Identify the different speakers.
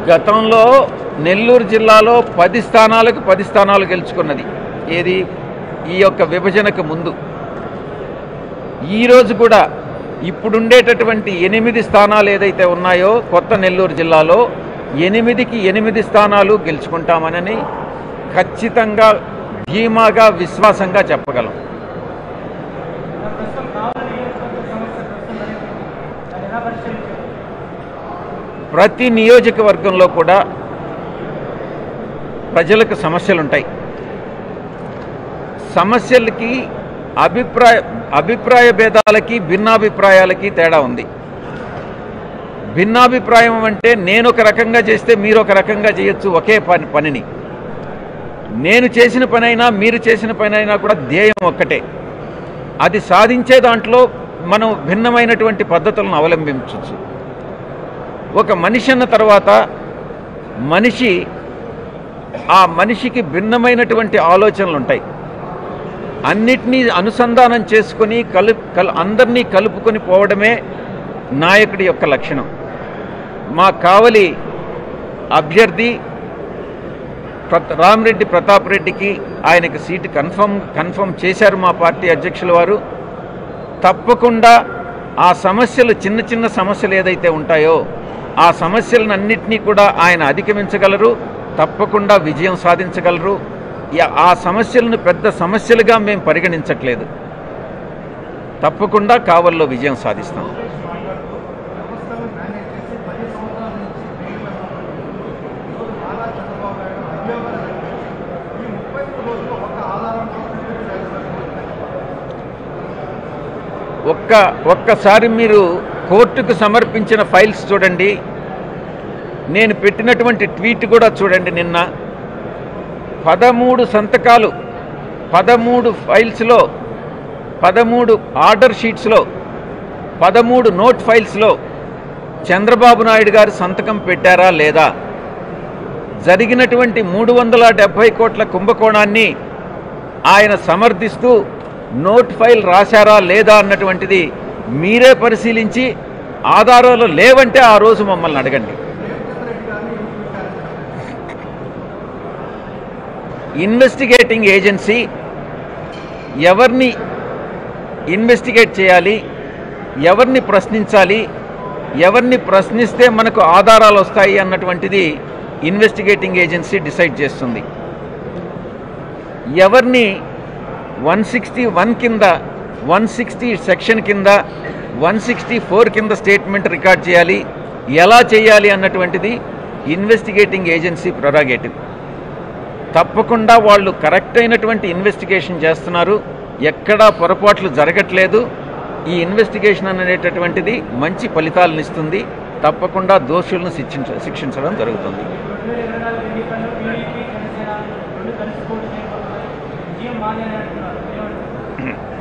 Speaker 1: గతంలో నెల్లూరు జిల్లాలో పది స్థానాలకు పది స్థానాలు గెలుచుకున్నది ఏది ఈ యొక్క విభజనకు ముందు ఈరోజు కూడా ఇప్పుడుండేటటువంటి ఎనిమిది స్థానాలు ఏదైతే ఉన్నాయో కొత్త నెల్లూరు జిల్లాలో ఎనిమిదికి ఎనిమిది స్థానాలు గెలుచుకుంటామనని ఖచ్చితంగా ధీమాగా విశ్వాసంగా చెప్పగలం
Speaker 2: ప్రస్తుతం కావాలని నియోజకవర్గ సమస్య ప్రస్తుతం నడుస్తుంది. దాన్ని ఎలా పరిశీలించారు
Speaker 1: ప్రతి నియోజకవర్గంలో కూడా ప్రజలకు సమస్యలు ఉంటాయి సమస్యలకి అభిప్రాయ అభిప్రాయ భేదాలకి భిన్నాభిప్రాయాలకి తేడా ఉంది భిన్నాభిప్రాయం అంటే నేను ఒక రకంగా చేస్తే మీరు ఒక రకంగా చేయొచ్చు ఒకే పని పనిని నేను చేసిన పనైనా మీరు చేసిన పనైనా కూడా ధ్యేయం ఒక్కటే అది సాధించే దాంట్లో మనం భిన్నమైనటువంటి పద్ధతులను అవలంబించవచ్చు ఒక మనిషి అన్న తర్వాత మనిషి ఆ మనిషికి భిన్నమైనటువంటి ఆలోచనలు ఉంటాయి అన్నిటినీ అనుసంధానం చేసుకొని కలు కలు అందరినీ కలుపుకొని పోవడమే నాయకుడి యొక్క లక్షణం మా కావలి అభ్యర్థి ప్రత రామిరెడ్డి ప్రతాప్ రెడ్డికి ఆయనకి సీటు కన్ఫర్మ్ కన్ఫర్మ్ చేశారు మా పార్టీ అధ్యక్షుల వారు తప్పకుండా ఆ సమస్యలు చిన్న చిన్న సమస్యలు ఏదైతే ఉంటాయో ఆ సమస్యలను అన్నింటినీ కూడా ఆయన అధిగమించగలరు తప్పకుండా విజయం సాధించగలరు యా- ఆ సమస్యలను పెద్ద సమస్యలుగా మేము పరిగణించట్లేదు తప్పకుండా కావల్లో విజయం సాధిస్తాం
Speaker 3: వ్యవస్థను మేనేజ్ చేసి పది సంవత్సరాల నుంచి జైల్లో ఈరోజు నారా చంద్రబాబు నాయుడు ఉద్యోగాలు కల్పించి ఈ ముప్పై మూడు రోజులు ఒక ఆధారంతో
Speaker 1: ఒక్క ఒక్కసారి మీరు కోర్టుకు సమర్పించిన ఫైల్స్ చూడండి నేను పెట్టినటువంటి ట్వీట్ కూడా చూడండి నిన్న పదమూడు సంతకాలు పదమూడు ఫైల్స్లో పదమూడు ఆర్డర్ షీట్స్లో పదమూడు నోట్ ఫైల్స్లో చంద్రబాబు నాయుడు గారు సంతకం పెట్టారా లేదా జరిగినటువంటి మూడు వందల డెబ్భై కోట్ల కుంభకోణాన్ని ఆయన సమర్థిస్తూ నోట్ ఫైల్ రాశారా లేదా అన్నటువంటిది మీరే పరిశీలించి ఆధారాలు లేవంటే ఆ రోజు మమ్మల్ని అడగండి ఇన్వెస్టిగేటింగ్ ఏజెన్సీ ఎవరిని ఇన్వెస్టిగేట్ చేయాలి ఎవరిని ప్రశ్నించాలి ఎవరిని ప్రశ్నిస్తే మనకు ఆధారాలు వస్తాయి అన్నటువంటిది ఇన్వెస్టిగేటింగ్ ఏజెన్సీ డిసైడ్ చేస్తుంది ఎవరిని వన్ సిక్స్టీ వన్ కింద వన్ సిక్స్టీ సెక్షన్ కింద వన్ సిక్స్టీ ఫోర్ కింద స్టేట్మెంట్ రికార్డ్ చేయాలి ఎలా చేయాలి అన్నటువంటిది ఇన్వెస్టిగేటింగ్ ఏజెన్సీ ప్రొరాగేటివ్ తప్పకుండా వాళ్ళు కరెక్ట్ అయినటువంటి ఇన్వెస్టిగేషన్ చేస్తున్నారు ఎక్కడా పొరపాట్లు జరగట్లేదు ఈ ఇన్వెస్టిగేషన్ అనేటటువంటిది మంచి ఫలితాలను ఇస్తుంది తప్పకుండా దోషులను శిక్షించ శిక్షించడం జరుగుతుంది
Speaker 2: రెండు వేల ఇరవై నాలుగు ఎన్నికల్లో టీడీపీ జనసేన రెండు కలిసి పోటీ చేయబోతున్నాయి విజయం మాదే అని అంటున్నారు ఏమంటారు